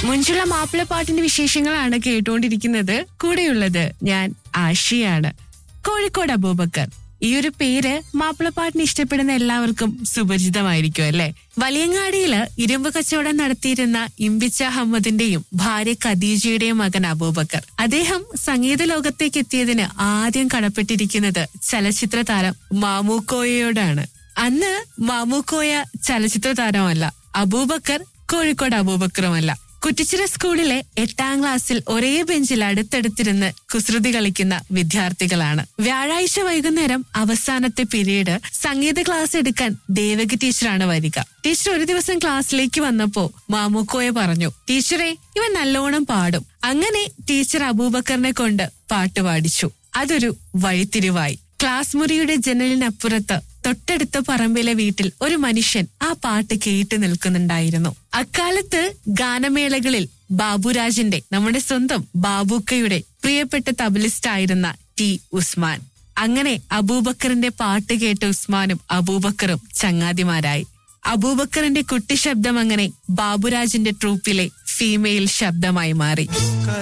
മുഞ്ചുള്ള മാപ്പിളപ്പാട്ടിന്റെ വിശേഷങ്ങളാണ് കേട്ടുകൊണ്ടിരിക്കുന്നത് കൂടെയുള്ളത് ഞാൻ ആഷിയാണ് കോഴിക്കോട് അബൂബക്കർ ഈ ഒരു പേര് മാപ്പിളപ്പാട്ടിന് ഇഷ്ടപ്പെടുന്ന എല്ലാവർക്കും സുപരിചിതമായിരിക്കും അല്ലെ വലിയങ്ങാടിയില് ഇരുമ്പ് കച്ചവടം നടത്തിയിരുന്ന ഇമ്പിച്ച അഹമ്മദിന്റെയും ഭാര്യ ഖദീജയുടെയും മകൻ അബൂബക്കർ അദ്ദേഹം സംഗീത ലോകത്തേക്ക് എത്തിയതിന് ആദ്യം കടപ്പെട്ടിരിക്കുന്നത് ചലച്ചിത്ര താരം മാമൂക്കോയയോടാണ് അന്ന് മാമൂക്കോയ ചലച്ചിത്ര താരമല്ല അബൂബക്കർ കോഴിക്കോട് അബൂബക്കറുമല്ല കുറ്റിച്ചിറ സ്കൂളിലെ എട്ടാം ക്ലാസ്സിൽ ഒരേ ബെഞ്ചിൽ അടുത്തടുത്തിരുന്ന് കുസൃതി കളിക്കുന്ന വിദ്യാർത്ഥികളാണ് വ്യാഴാഴ്ച വൈകുന്നേരം അവസാനത്തെ പീരീഡ് സംഗീത ക്ലാസ് എടുക്കാൻ ദേവകി ടീച്ചറാണ് വരിക ടീച്ചർ ഒരു ദിവസം ക്ലാസ്സിലേക്ക് വന്നപ്പോ മാമുക്കോയെ പറഞ്ഞു ടീച്ചറെ ഇവൻ നല്ലോണം പാടും അങ്ങനെ ടീച്ചർ അബൂബക്കറിനെ കൊണ്ട് പാട്ട് പാടിച്ചു അതൊരു വഴിത്തിരിവായി ക്ലാസ് മുറിയുടെ ജനലിനപ്പുറത്ത് തൊട്ടടുത്ത പറമ്പിലെ വീട്ടിൽ ഒരു മനുഷ്യൻ ആ പാട്ട് കേട്ടു നിൽക്കുന്നുണ്ടായിരുന്നു അക്കാലത്ത് ഗാനമേളകളിൽ ബാബുരാജിന്റെ നമ്മുടെ സ്വന്തം ബാബുക്കയുടെ പ്രിയപ്പെട്ട തബലിസ്റ്റ് ആയിരുന്ന ടി ഉസ്മാൻ അങ്ങനെ അബൂബക്കറിന്റെ പാട്ട് കേട്ട ഉസ്മാനും അബൂബക്കറും ചങ്ങാതിമാരായി അബൂബക്കറിന്റെ കുട്ടി ശബ്ദം അങ്ങനെ ബാബുരാജിന്റെ ട്രൂപ്പിലെ ഫീമെയിൽ ശബ്ദമായി മാറി